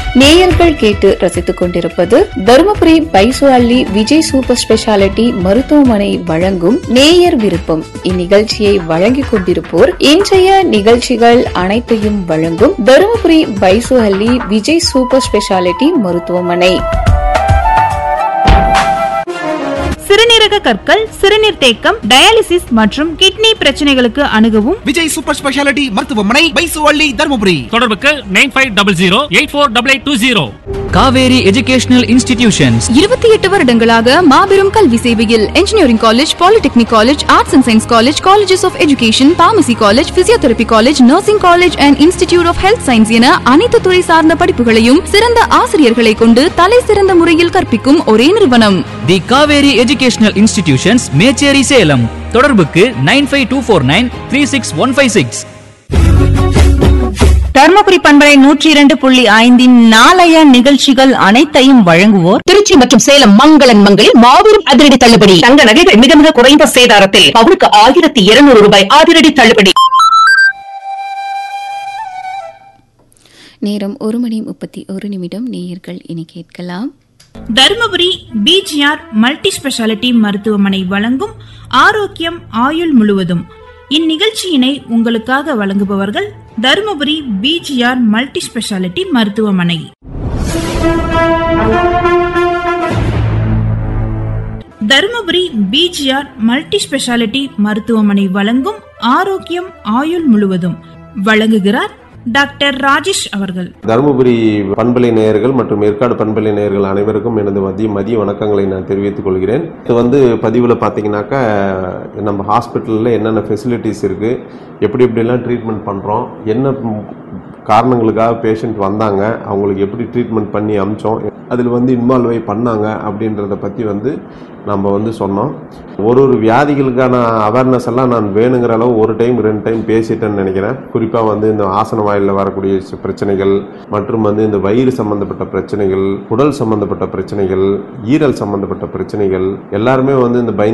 நேயர்கள் கேட்டு ரசித்துக் கொண்டிருப்பது தருமபுரி பைசு அள்ளி விஜய் சூப்பர் ஸ்பெஷாலிட்டி மருத்துவமனை வழங்கும் நேயர் விருப்பம் இந்நிகழ்ச்சியை வழங்கிக் கொண்டிருப்போர் இன்றைய நிகழ்ச்சிகள் அனைத்தையும் வழங்கும் தருமபுரி பைசு அள்ளி விஜய் சூப்பர் ஸ்பெஷாலிட்டி மருத்துவமனை சிறுநீரக கற்கள் சிறுநீர் தேக்கம் டயாலிசிஸ் மற்றும் கிட்னி பிரச்சனைகளுக்கு அணுகவும் விஜய் சூப்பர் ஸ்பெஷாலிட்டி மருத்துவமனை பைசுவள்ளி தருமபுரி தொடர்புக்கு nine five double zero eight four double eight two zero Kaveri educational institutions இருபத்தி எட்டு வருடங்களாக மாபெரும் கல்வி சேவையில் engineering college polytechnic college arts and science college colleges of education pharmacy college physiotherapy college nursing college and institute of health science என அனைத்து துறை சார்ந்த படிப்புகளையும் சிறந்த ஆசிரியர்களை கொண்டு தலை சிறந்த முறையில் கற்பிக்கும் ஒரே நிறுவனம் the Kaveri educational institutions Mecheri Salem தொடர்புக்கு nine five two four nine three six one five six Dharmapuri பண்பலை நூற்றி இரண்டு புள்ளி ஐந்தின் நாளைய நிகழ்ச்சிகள் அனைத்தையும் வழங்குவோர் திருச்சி மற்றும் சேலம் மங்களன் மங்களில் மாபெரும் அதிரடி தள்ளுபடி தங்க நகைகள் மிக மிக குறைந்த சேதாரத்தில் பவுனுக்கு ஆயிரத்தி இருநூறு ரூபாய் அதிரடி தள்ளுபடி நேரம் ஒரு மணி முப்பத்தி ஒரு நிமிடம் நேயர்கள் இனி கேட்கலாம் தருமபுரி பிஜிஆர் மல்டி ஸ்பெஷாலிட்டி மருத்துவமனை வழங்கும் ஆரோக்கியம் ஆயுள் முழுவதும் இந்நிகழ்ச்சியினை உங்களுக்காக வழங்குபவர்கள் தருமபுரி பிஜிஆர் மல்டி ஸ்பெஷாலிட்டி மருத்துவமனை தருமபுரி பிஜிஆர் மல்டி ஸ்பெஷாலிட்டி மருத்துவமனை வழங்கும் ஆரோக்கியம் ஆயுள் முழுவதும் வழங்குகிறார் டாக்டர் ராஜேஷ் அவர்கள் தருமபுரி பண்பலை நேயர்கள் மற்றும் ஏற்காடு பண்பலை நேயர்கள் அனைவருக்கும் எனது மதிய மதிய வணக்கங்களை நான் தெரிவித்துக் கொள்கிறேன் இது வந்து பதிவில் பார்த்தீங்கன்னாக்கா நம்ம ஹாஸ்பிட்டலில் என்னென்ன ஃபெசிலிட்டிஸ் இருக்குது எப்படி எப்படிலாம் ட்ரீட்மெண்ட் பண்ணுறோம் என்ன காரணங்களுக்காக பேஷண்ட் வந்தாங்க அவங்களுக்கு எப்படி ட்ரீட்மெண்ட் பண்ணி அமிச்சோம் அதில் வந்து இன்வால்வ் பண்ணாங்க அப்படின்றத பற்றி வந்து நம்ம வந்து சொன்னோம் ஒரு ஒரு வியாதிகளுக்கான அவேர்னஸ் எல்லாம் நான் வேணுங்கிற அளவு ஒரு டைம் ரெண்டு டைம் பேசிட்டேன்னு நினைக்கிறேன் குறிப்பாக வந்து இந்த ஆசன வாயிலில் வரக்கூடிய சி- பிரச்சனைகள் மற்றும் வந்து இந்த வயிறு சம்பந்தப்பட்ட பிரச்சனைகள் குடல் சம்பந்தப்பட்ட பிரச்சனைகள் ஈரல் சம்பந்தப்பட்ட பிரச்சனைகள் எல்லாருமே வந்து இந்த பை